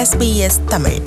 SBS Tamil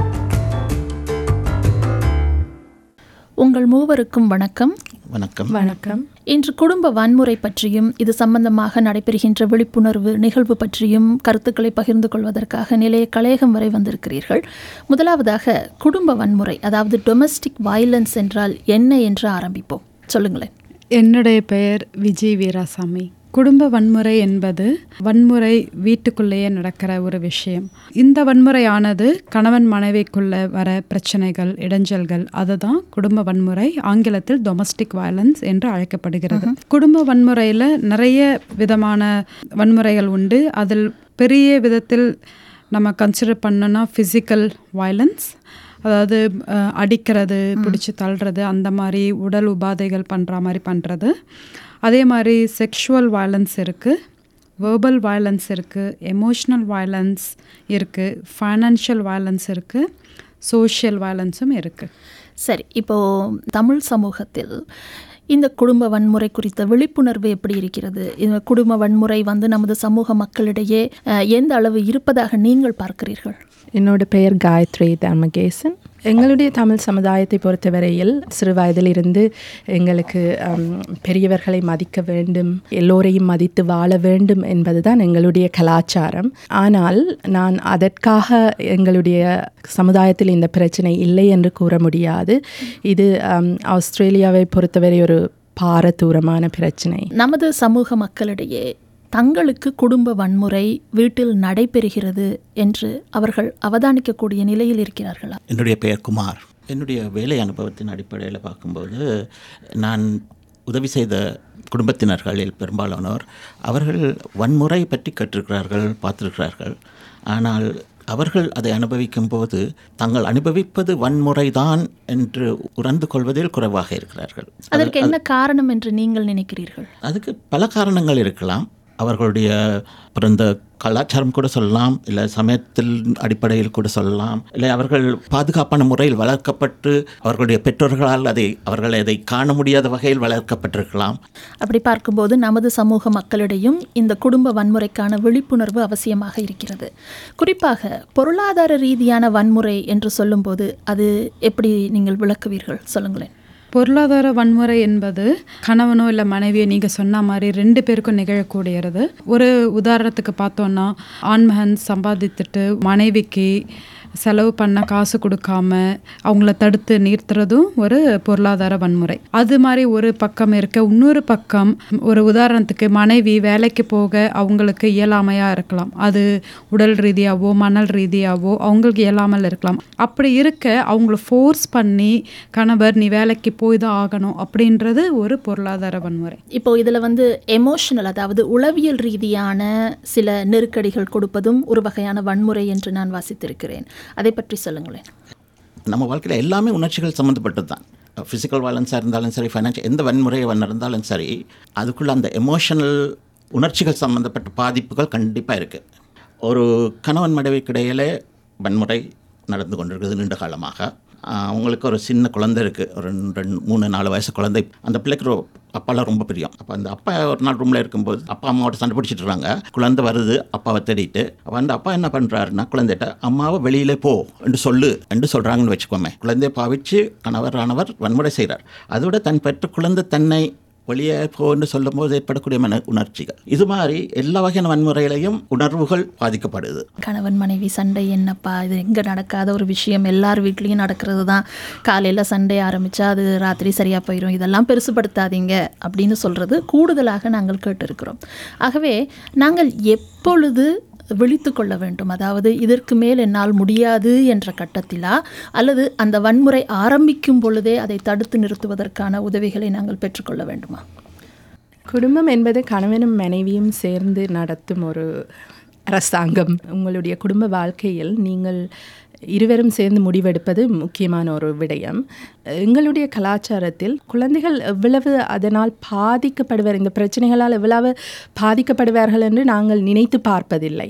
உங்கள் மூவருக்கும் வணக்கம் வணக்கம் வணக்கம் இன்று குடும்ப வன்முறை பற்றியும் இது சம்பந்தமாக நடைபெறுகின்ற விழிப்புணர்வு நிகழ்வு பற்றியும் கருத்துக்களை பகிர்ந்து கொள்வதற்காக நிலைய கலையகம் வரை வந்திருக்கிறீர்கள் முதலாவதாக குடும்ப வன்முறை அதாவது டொமஸ்டிக் வயலன்ஸ் என்றால் என்ன என்று ஆரம்பிப்போம் சொல்லுங்களேன் என்னுடைய பெயர் விஜய் வீராசாமி குடும்ப வன்முறை என்பது வன்முறை வீட்டுக்குள்ளேயே நடக்கிற ஒரு விஷயம் இந்த வன்முறையானது கணவன் மனைவிக்குள்ள வர பிரச்சனைகள் இடைஞ்சல்கள் அதுதான் குடும்ப வன்முறை ஆங்கிலத்தில் டொமஸ்டிக் வயலன்ஸ் என்று அழைக்கப்படுகிறது குடும்ப வன்முறையில் நிறைய விதமான வன்முறைகள் உண்டு அதில் பெரிய விதத்தில் நம்ம கன்சிடர் பண்ணோன்னா ஃபிசிக்கல் வயலன்ஸ் அதாவது அஹ், அடிக்கிறது பிடிச்சி தள்ளுறது அந்த மாதிரி உடல் உபாதைகள் பண்ணுற மாதிரி பண்ணுறது அதே மாதிரி செக்ஷுவல் வயலன்ஸ் இருக்குது வேர்பல் வயலன்ஸ் இருக்குது எமோஷ்னல் வயலன்ஸ் இருக்குது ஃபைனான்ஷியல் வயலன்ஸ் இருக்குது சோஷியல் வயலன்ஸும் இருக்குது சரி இப்போ தமிழ் சமூகத்தில் இந்த குடும்ப வன்முறை குறித்த விழிப்புணர்வு எப்படி இருக்கிறது இந்த குடும்ப வன்முறை வந்து நமது சமூக மக்களிடையே அஹ், எந்த அளவு இருப்பதாக நீங்கள் பார்க்கிறீர்கள் என்னோட பெயர் காயத்ரி தர்மகேசன் எங்களுடைய தமிழ் சமுதாயத்தை பொறுத்தவரையில் சிறு வயதிலிருந்து எங்களுக்கு ஹம், பெரியவர்களை மதிக்க வேண்டும் எல்லோரையும் மதித்து வாழ வேண்டும் என்பதுதான் எங்களுடைய கலாச்சாரம் ஆனால் நான் அதற்காக எங்களுடைய சமுதாயத்தில் இந்த பிரச்சனை இல்லை என்று கூற முடியாது இது ஹம், ஆஸ்திரேலியாவை பொறுத்தவரை ஒரு பாரதூரமான பிரச்சனை நமது சமூக மக்களிடையே தங்களுக்கு குடும்ப வன்முறை வீட்டில் நடைபெறுகிறது என்று அவர்கள் அவதானிக்கக்கூடிய நிலையில் இருக்கிறார்களா என்னுடைய பெயர் குமார் என்னுடைய வேலை அனுபவத்தின் அடிப்படையில் பார்க்கும்போது நான் உதவி செய்த குடும்பத்தினர்களில் பெரும்பாலானோர் அவர்கள் வன்முறை பற்றி கற்றிருக்கிறார்கள் பார்த்திருக்கிறார்கள் ஆனால் அவர்கள் அதை அனுபவிக்கும் போது தாங்கள் அனுபவிப்பது வன்முறைதான் என்று உணர்ந்து கொள்வதில் குறைவாக இருக்கிறார்கள் அதற்கு என்ன காரணம் என்று நீங்கள் நினைக்கிறீர்கள் அதுக்கு பல காரணங்கள் இருக்கலாம் அவர்களுடைய பிறந்த கலாச்சாரம் கூட சொல்லலாம் இல்லை சமயத்தில் அடிப்படையில் கூட சொல்லலாம் இல்லை அவர்கள் பாதுகாப்பான முறையில் வளர்க்கப்பட்டு அவர்களுடைய பெற்றோர்களால் அதை அவர்களை அதை காண முடியாத வகையில் வளர்க்கப்பட்டிருக்கலாம் அப்படி பார்க்கும்போது நமது சமூக மக்களிடையும் இந்த குடும்ப வன்முறைக்கான விழிப்புணர்வு அவசியமாக இருக்கிறது குறிப்பாக பொருளாதார ரீதியான வன்முறை என்று சொல்லும்போது அது எப்படி நீங்கள் விளக்குவீர்கள் சொல்லுங்களேன் பொருளாதார வன்முறை என்பது கணவனோ இல்லை மனைவியோ நீங்கள் சொன்ன மாதிரி ரெண்டு பேருக்கும் நிகழக்கூடியது ஒரு உதாரணத்துக்கு பார்த்தோன்னா ஆண்மகன் சம்பாதித்துட்டு மனைவிக்கு செலவு பண்ண காசு கொடுக்காம அவங்கள தடுத்து நிறுத்துறதும் ஒரு பொருளாதார வன்முறை அது மாதிரி ஒரு பக்கம் இருக்க இன்னொரு பக்கம் ஒரு உதாரணத்துக்கு மனைவி வேலைக்கு போக அவங்களுக்கு இயலாமையாக இருக்கலாம் அது உடல் ரீதியாவோ மணல் ரீதியாவோ அவங்களுக்கு இயலாமல் இருக்கலாம் அப்படி இருக்க அவங்கள ஃபோர்ஸ் பண்ணி கணவர் நீ வேலைக்கு போய் தான் ஆகணும் அப்படின்றது ஒரு பொருளாதார வன்முறை இப்போ இதில் வந்து எமோஷனல் அதாவது உளவியல் ரீதியான சில நெருக்கடிகள் கொடுப்பதும் ஒரு வகையான வன்முறை என்று நான் வாசித்திருக்கிறேன் அதை பற்றி சொல்லுங்களேன் நம்ம வாழ்க்கையில் எல்லாமே உணர்ச்சிகள் சம்மந்தப்பட்டது தான் ஃபிசிக்கல் வயலன்ஸாக இருந்தாலும் சரி ஃபைனான்ஷியல் எந்த வன்முறை இருந்தாலும் சரி அதுக்குள்ளே அந்த எமோஷனல் உணர்ச்சிகள் சம்மந்தப்பட்ட பாதிப்புகள் கண்டிப்பாக இருக்குது ஒரு கணவன் மனைவிக்கிடையிலே வன்முறை நடந்து கொண்டிருக்குது நீண்ட காலமாக ஆஹ் அவங்களுக்கு ஒரு சின்ன குழந்தை இருக்குது ஒரு ரெண்டு ரெண்டு மூணு நாலு வயசு குழந்தை அந்த பிள்ளைக்கு ரொ- அப்பாலாம் ரொம்ப பிரியம் அப்போ அந்த அப்பா ஒரு நாள் ரூமில் இருக்கும்போது அப்பா அம்மாவோட சண்டை பிடிச்சிட்டு இருக்காங்க குழந்தை வருது அப்பாவை தேடிட்டு அப்போ அந்த அப்பா என்ன பண்ணுறாருன்னா குழந்தைகிட்ட அம்மாவை வெளியிலே போ என்று சொல்லு என்று சொல்கிறாங்கன்னு வச்சுக்கோமே குழந்தையை பாவிச்சு கணவரானவர் வன்முறை செய்கிறார் அதோட தன் பெற்ற குழந்தை தன்னை வெளியே போன்னு சொல்லும்போது ஏற்படக்கூடிய மன உணர்ச்சிகள் இது மாதிரி எல்லா வகையான வன்முறையிலையும் உணர்வுகள் பாதிக்கப்படுது கணவன் மனைவி சண்டை என்னப்பா இது எங்கே நடக்காத ஒரு விஷயம் எல்லார் வீட்லேயும் நடக்கிறது தான் காலையில் சண்டை ஆரம்பித்தா அது ராத்திரி சரியாக போயிடும் இதெல்லாம் பெருசுப்படுத்தாதீங்க அப்படின்னு சொல்கிறது கூடுதலாக நாங்கள் கேட்டிருக்கிறோம் ஆகவே நாங்கள் எப்பொழுது விழித்து கொள்ள வேண்டும் அதாவது இதற்கு மேல் என்னால் முடியாது என்ற கட்டத்திலா அல்லது அந்த வன்முறை ஆரம்பிக்கும் பொழுதே அதை தடுத்து நிறுத்துவதற்கான உதவிகளை நாங்கள் பெற்றுக்கொள்ள வேண்டுமா குடும்பம் என்பது கணவனும் மனைவியும் சேர்ந்து நடத்தும் ஒரு அரசாங்கம் உங்களுடைய குடும்ப வாழ்க்கையில் நீங்கள் இருவரும் சேர்ந்து முடிவெடுப்பது முக்கியமான ஒரு விடயம் எங்களுடைய கலாச்சாரத்தில் குழந்தைகள் எவ்வளவு அதனால் பாதிக்கப்படுவர் இந்த பிரச்சனைகளால் எவ்வளவு பாதிக்கப்படுவார்கள் என்று நாங்கள் நினைத்து பார்ப்பதில்லை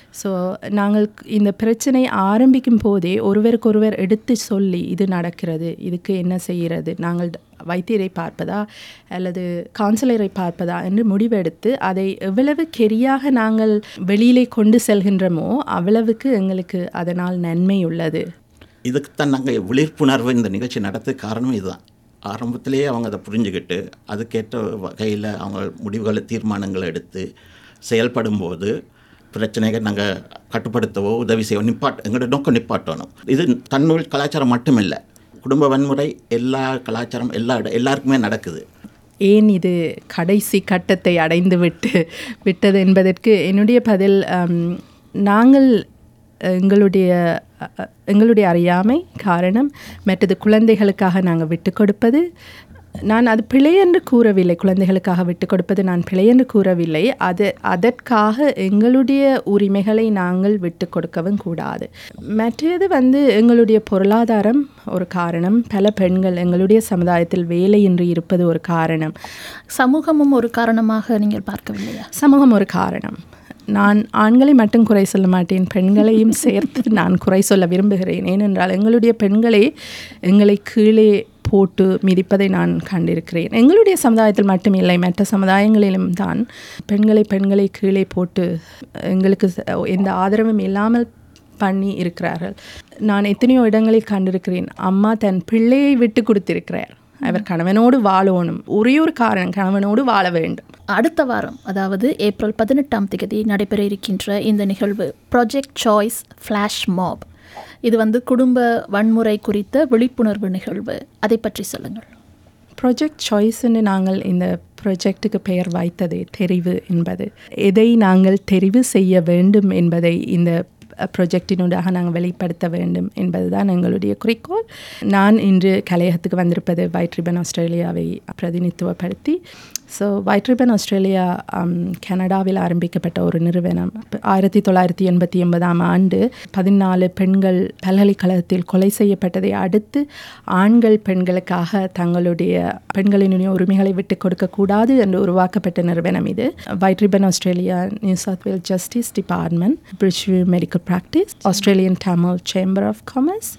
ஸோ நாங்கள் இந்த பிரச்சனை ஆரம்பிக்கும் போதே ஒருவருக்கொருவர் எடுத்து சொல்லி இது நடக்கிறது இதுக்கு என்ன செய்கிறது நாங்கள் வைத்தியரை பார்ப்பதா அல்லது கவுன்சிலரை பார்ப்பதா என்று முடிவெடுத்து அதை எவ்வளவு கெரியாக நாங்கள் வெளியிலே கொண்டு செல்கின்றோமோ அவ்வளவுக்கு எங்களுக்கு அதனால் நன்மை உள்ளது இதுக்குத்தான் நாங்கள் விழிப்புணர்வு இந்த நிகழ்ச்சி நடத்த காரணம் இதுதான் ஆரம்பத்திலேயே அவங்க அதை புரிஞ்சுக்கிட்டு அதுக்கேற்ற வகையில் அவங்க முடிவுகளை தீர்மானங்களை எடுத்து செயல்படும்போது பிரச்சனைகள் நாங்கள் கட்டுப்படுத்தவோ உதவி செய்யவோ நிப்பாட் எங்களோட நோக்கம் நிப்பாட்டணும் இது தன்னூல் கலாச்சாரம் மட்டுமில்லை குடும்ப வன்முறை எல்லா கலாச்சாரம் எல்லா இட- எல்லாருக்குமே நடக்குது ஏன் இது கடைசி கட்டத்தை அடைந்து விட்டு விட்டது என்பதற்கு என்னுடைய பதில் அம், நாங்கள் எங்களுடைய அ, அ, எங்களுடைய அறியாமை காரணம் மற்றது குழந்தைகளுக்காக நாங்கள் விட்டு கொடுப்பது நான் அது பிழை என்று கூறவில்லை குழந்தைகளுக்காக விட்டு கொடுப்பது நான் பிழை என்று கூறவில்லை அது அதற்காக எங்களுடைய உரிமைகளை நாங்கள் விட்டு கொடுக்கவும் கூடாது மற்றது வந்து எங்களுடைய பொருளாதாரம் ஒரு காரணம் பல பெண்கள் எங்களுடைய சமுதாயத்தில் வேலையின்றி இருப்பது ஒரு காரணம் சமூகமும் ஒரு காரணமாக நீங்கள் பார்க்கவில்லையா சமூகம் ஒரு காரணம் நான் ஆண்களை மட்டும் குறை சொல்ல மாட்டேன் பெண்களையும் சேர்த்து நான் குறை சொல்ல விரும்புகிறேன் ஏனென்றால் எங்களுடைய பெண்களே எங்களை கீழே போட்டு மிதிப்பதை நான் கண்டிருக்கிறேன் எங்களுடைய சமுதாயத்தில் மட்டும் இல்லை மற்ற சமுதாயங்களிலும் தான் பெண்களை பெண்களை கீழே போட்டு எங்களுக்கு ச- எந்த ஆதரவும் இல்லாமல் பண்ணி இருக்கிறார்கள் நான் எத்தனையோ இடங்களில் கண்டிருக்கிறேன் அம்மா தன் பிள்ளையை விட்டு கொடுத்திருக்கிறார் அவர் கணவனோடு வாழணும் ஒரே ஒரு காரணம் கணவனோடு வாழ வேண்டும் அடுத்த வாரம் அதாவது ஏப்ரல் பதினெட்டாம் தேதி நடைபெற இருக்கின்ற இந்த நிகழ்வு ப்ராஜெக்ட் சாய்ஸ் ஃப்ளாஷ் மாப் இது வந்து குடும்ப வன்முறை குறித்த விழிப்புணர்வு நிகழ்வு அதை பற்றி சொல்லுங்கள் ப்ராஜெக்ட் சாய்ஸ்ன்னு நாங்கள் இந்த ப்ராஜெக்ட்டுக்கு பெயர் வைத்தது தெரிவு என்பது எதை நாங்கள் தெரிவு செய்ய வேண்டும் என்பதை இந்த ப்ரொஜெக்டினூடாக நாங்கள் வெளிப்படுத்த வேண்டும் என்பதுதான் எங்களுடைய குறிக்கோள் நான் இன்று கலையகத்துக்கு வந்திருப்பது வைட் ரிபன் ஆஸ்திரேலியாவை பிரதிநிதித்துவப்படுத்தி ஸோ வைட் ரிபன் ஆஸ்திரேலியா ஆம், கனடாவில் ஆரம்பிக்கப்பட்ட ஒரு நிறுவனம் ஆயிரத்தி தொள்ளாயிரத்தி எண்பத்தி ஒன்பதாம் ஆண்டு பதினாலு பெண்கள் பல்கலைக்கழகத்தில் கொலை செய்யப்பட்டதை அடுத்து ஆண்கள் பெண்களுக்காக தங்களுடைய பெண்களினுடைய உரிமைகளை விட்டு கொடுக்கக்கூடாது என்று உருவாக்கப்பட்ட நிறுவனம் இது White Ribbon Australia New South Wales Justice Department Bridge Medical Practice Australian Tamil Chamber of Commerce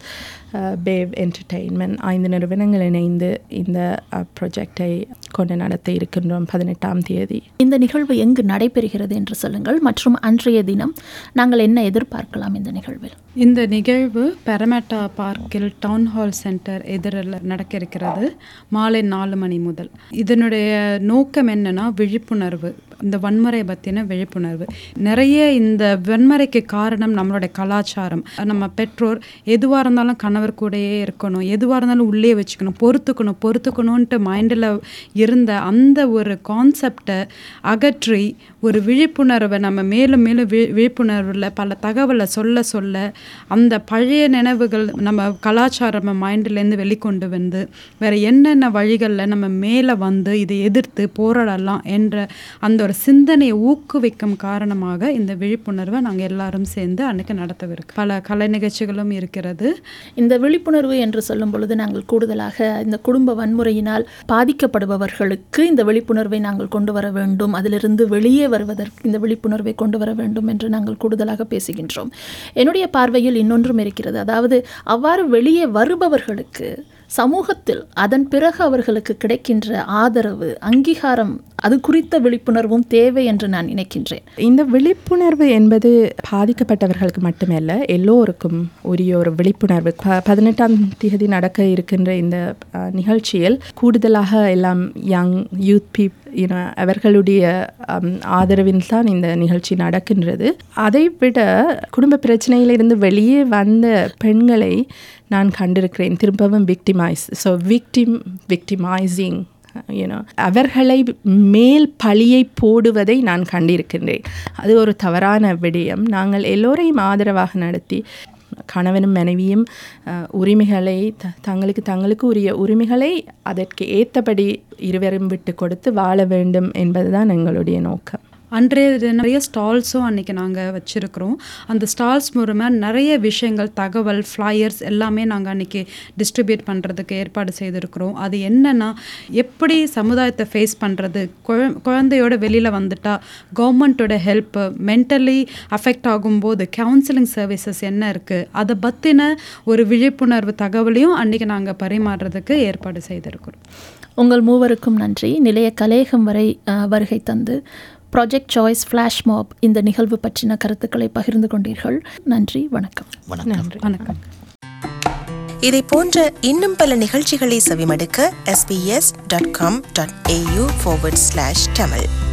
பேவ் என்டர்டெயின்மெண்ட் ஐந்து நிறுவனங்கள் இணைந்து இந்த ப்ரொஜெக்டை கொண்டு நடத்த இருக்கின்றோம் பதினெட்டாம் தேதி இந்த நிகழ்வு எங்கு நடைபெறுகிறது என்று சொல்லுங்கள் மற்றும் அன்றைய தினம் நாங்கள் என்ன எதிர்பார்க்கலாம் இந்த நிகழ்வில் இந்த நிகழ்வு பெரமேட்டா பார்க்கில் டவுன் ஹால் சென்டர் எதிரில் நடக்க இருக்கிறது மாலை நாலு மணி முதல் இதனுடைய நோக்கம் என்னன்னா விழிப்புணர்வு இந்த வன்முறை பற்றின விழிப்புணர்வு நிறைய இந்த வன்முறைக்கு காரணம் நம்மளுடைய கலாச்சாரம் நம்ம பெற்றோர் எதுவாக இருந்தாலும் கணவர் கூடயே இருக்கணும் எதுவாக இருந்தாலும் உள்ளே வச்சுக்கணும் பொறுத்துக்கணும் பொறுத்துக்கணுன்ட்டு மைண்டில் இருந்த அந்த ஒரு கான்செப்டை அகற்றி ஒரு விழிப்புணர்வை நம்ம மேலும் மேலும் வி விழிப்புணர்வில் பல தகவலை சொல்ல சொல்ல அந்த பழைய நினைவுகள் நம்ம கலாச்சாரம் மைண்ட்லேருந்து வெளிக்கொண்டு வந்து வேறு என்னென்ன வழிகளில் நம்ம மேலே வந்து இதை எதிர்த்து போராடலாம் என்ற அந்த ஒரு சிந்தனையை ஊக்குவிக்கும் காரணமாக இந்த விழிப்புணர்வை நாங்கள் எல்லாரும் சேர்ந்து அன்னைக்கு நடத்தவிருக்கு பல கலை நிகழ்ச்சிகளும் இருக்கிறது இந்த விழிப்புணர்வு என்று சொல்லும் பொழுது நாங்கள் கூடுதலாக இந்த குடும்ப வன்முறையினால் பாதிக்கப்படுபவர்களுக்கு இந்த விழிப்புணர்வை நாங்கள் கொண்டு வர வேண்டும் அதிலிருந்து வெளியே வருவதற்கு இந்த விழிப்புணர்வை கொண்டு வர வேண்டும் என்று நாங்கள் கூடுதலாக பேசுகின்றோம் என்னுடைய பார்வையில் இன்னொன்றும் இருக்கிறது அதாவது அவ்வாறு வெளியே வருபவர்களுக்கு சமூகத்தில் அதன் பிறகு அவர்களுக்கு கிடைக்கின்ற ஆதரவு அங்கீகாரம் அது குறித்த விழிப்புணர்வும் தேவை என்று நான் நினைக்கின்றேன் இந்த விழிப்புணர்வு என்பது பாதிக்கப்பட்டவர்களுக்கு மட்டுமல்ல எல்லோருக்கும் உரிய ஒரு விழிப்புணர்வு ப பதினெட்டாம் தேதி நடக்க இருக்கின்ற இந்த அஹ், நிகழ்ச்சியில் கூடுதலாக எல்லாம் யங் யூத் பீப் யூனோ அவர்களுடைய அம், ஆதரவில் தான் இந்த நிகழ்ச்சி நடக்கின்றது அதை விட குடும்ப பிரச்சனையிலிருந்து வெளியே வந்த பெண்களை நான் கண்டிருக்கிறேன் திரும்பவும் victimise so victim victimising you know அவர்களை மேல் பழியை போடுவதை நான் கண்டிருக்கின்றேன் அது ஒரு தவறான விடயம் நாங்கள் எல்லோரையும் ஆதரவாக நடத்தி கணவனும் மனைவியும் அஹ், உரிமைகளை த தங்களுக்கு தங்களுக்கு உரிய உரிமைகளை அதற்கு ஏற்றபடி இருவரும் விட்டு கொடுத்து வாழ வேண்டும் என்பதுதான் எங்களுடைய நோக்கம் அன்றைய தினம் நிறைய ஸ்டால்ஸும் அன்றைக்கி நாங்கள் வச்சுருக்கிறோம் அந்த ஸ்டால்ஸ் மூலமாக நிறைய விஷயங்கள் தகவல் ஃப்ளையர்ஸ் எல்லாமே நாங்கள் அன்றைக்கி டிஸ்ட்ரிபியூட் பண்ணுறதுக்கு ஏற்பாடு செய்திருக்கிறோம் அது என்னென்னா எப்படி சமுதாயத்தை ஃபேஸ் பண்ணுறது குழந்தையோட வெளியில் வந்துட்டா கவர்மெண்ட்டோட ஹெல்ப்பு மென்டலி அஃபெக்ட் ஆகும்போது கவுன்சிலிங் சர்வீசஸ் என்ன இருக்குது அதை பற்றின ஒரு விழிப்புணர்வு தகவலையும் அன்றைக்கி நாங்கள் பரிமாறுறதுக்கு ஏற்பாடு செய்திருக்கிறோம் உங்கள் மூவருக்கும் நன்றி நிலைய கலேகம் வரை அஹ், வருகை தந்து ப்ராஜெக்ட் சாய்ஸ் ஃப்ளாஷ் மாப் இந்த நிகழ்வு பற்றின கருத்துக்களை பகிர்ந்து கொண்டீர்கள் நன்றி வணக்கம் வணக்கம் வணக்கம் இதை போன்ற இன்னும் பல நிகழ்ச்சிகளை செவிமடுக்க sbs.com.au forward slash tamil